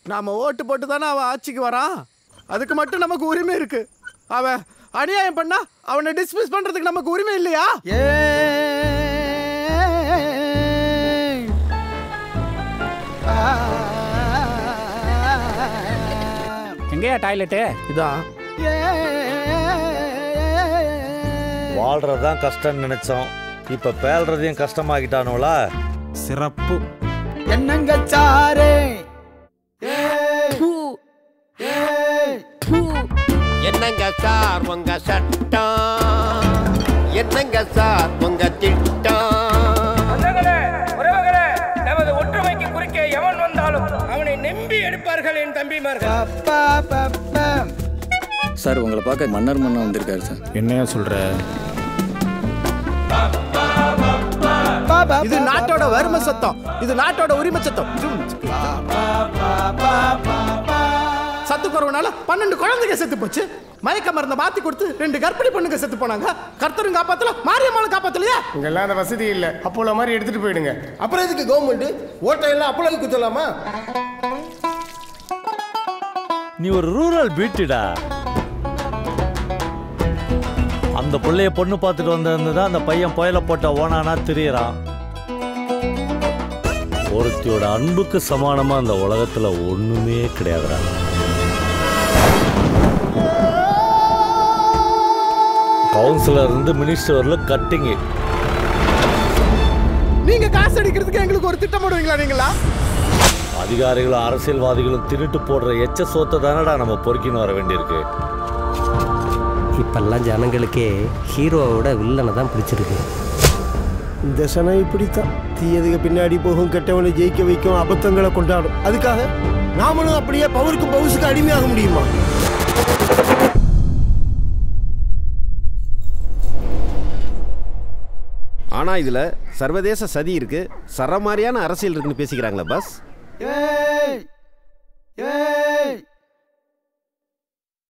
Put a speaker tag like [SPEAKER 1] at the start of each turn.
[SPEAKER 1] நாம ஓட்டு போட்டு தானே அவன் ஆட்சிக்கு வரான் அதுக்கு மட்டும் நமக்கு உரிமை இருக்கு அவன் அநியாயம் பண்ணா அவனை டிஸ்மிஸ் பண்றதுக்கு நமக்கு உரிமை இல்லையா
[SPEAKER 2] எங்கேயா டாய்லெட்டு
[SPEAKER 1] இதான்
[SPEAKER 3] வாழ்றதுதான் கஷ்டம்னு நினைச்சோம் இப்ப பேல்றதையும் கஷ்டமாக்கிட்டானுங்களா
[SPEAKER 2] சிறப்பு
[SPEAKER 1] என்னங்க சாரே
[SPEAKER 4] என்னங்க சார் உங்க சட்டம் என்னங்க சார் உங்க திட்டம்
[SPEAKER 5] சொந்தங்களே உறவுகளே நமது ஒற்றுமைக்கு குறுக்கே எவன் வந்தாலும் அவனை நம்பி எடுப்பார்கள் என் தம்பிமார்கள்
[SPEAKER 6] சார் உங்களை பார்க்க மன்னர் மன்னா வந்திருக்காரு சார்
[SPEAKER 2] என்னையா சொல்ற
[SPEAKER 1] இது நாட்டோட வறுமை சத்தம் இது நாட்டோட உரிமை சத்தம் சத்து குறவுனால பன்னெண்டு குழந்தைங்க செத்து போச்சு மயக்க மருந்த மாத்தி கொடுத்து ரெண்டு கர்ப்பிணி பொண்ணுங்க செத்து போனாங்க கர்த்தரும் காப்பாத்தல மாரியம்மாளும் காப்பாத்தலையா
[SPEAKER 5] இங்கெல்லாம் அந்த வசதி இல்லை அப்போல மாதிரி எடுத்துட்டு போயிடுங்க
[SPEAKER 7] அப்புறம் எதுக்கு கவர்மெண்ட் ஓட்டை எல்லாம் அப்பளம் குத்தலாமா
[SPEAKER 3] நீ ஒரு ரூரல் பியூட்டிடா அந்த புள்ளைய பொண்ணு பார்த்துட்டு வந்திருந்ததா அந்த பையன் புயல போட்ட ஓனானா திரியறான் ஒருத்தியோட அன்புக்கு சமானமா அந்த உலகத்துல ஒண்ணுமே கிடையாதுடா கவுன்சிலர் இருந்து மினிஸ்டர் வரல கட்டிங்கு
[SPEAKER 1] நீங்க காசு அடிக்கிறதுக்கு எங்களுக்கு ஒரு திட்டம் போடுவீங்களா நீங்களா
[SPEAKER 3] அதிகாரிகளும் அரசியல்வாதிகளும் திருட்டு போடுற எச்ச சோத்தை தானடா நம்ம பொறுக்கின்னு வர வேண்டியிருக்கு
[SPEAKER 8] இப்பெல்லாம் ஜனங்களுக்கே ஹீரோவோட வில்லனை தான் பிடிச்சிருக்கு
[SPEAKER 7] இந்த சனம் இப்படித்தான் தீயதுக்கு பின்னாடி போகும் கெட்டவனை ஜெயிக்க வைக்கும் அபத்தங்களை கொண்டாடும் அதுக்காக நாமளும் அப்படியே பவருக்கு பவுசுக்கு அடிமையாக முடியுமா
[SPEAKER 4] ஆனா இதுல சர்வதேச சதி இருக்கு சரமாரியான அரசியல் இருக்குன்னு பேசிக்கிறாங்களா பஸ்
[SPEAKER 1] ஏய் ஏய்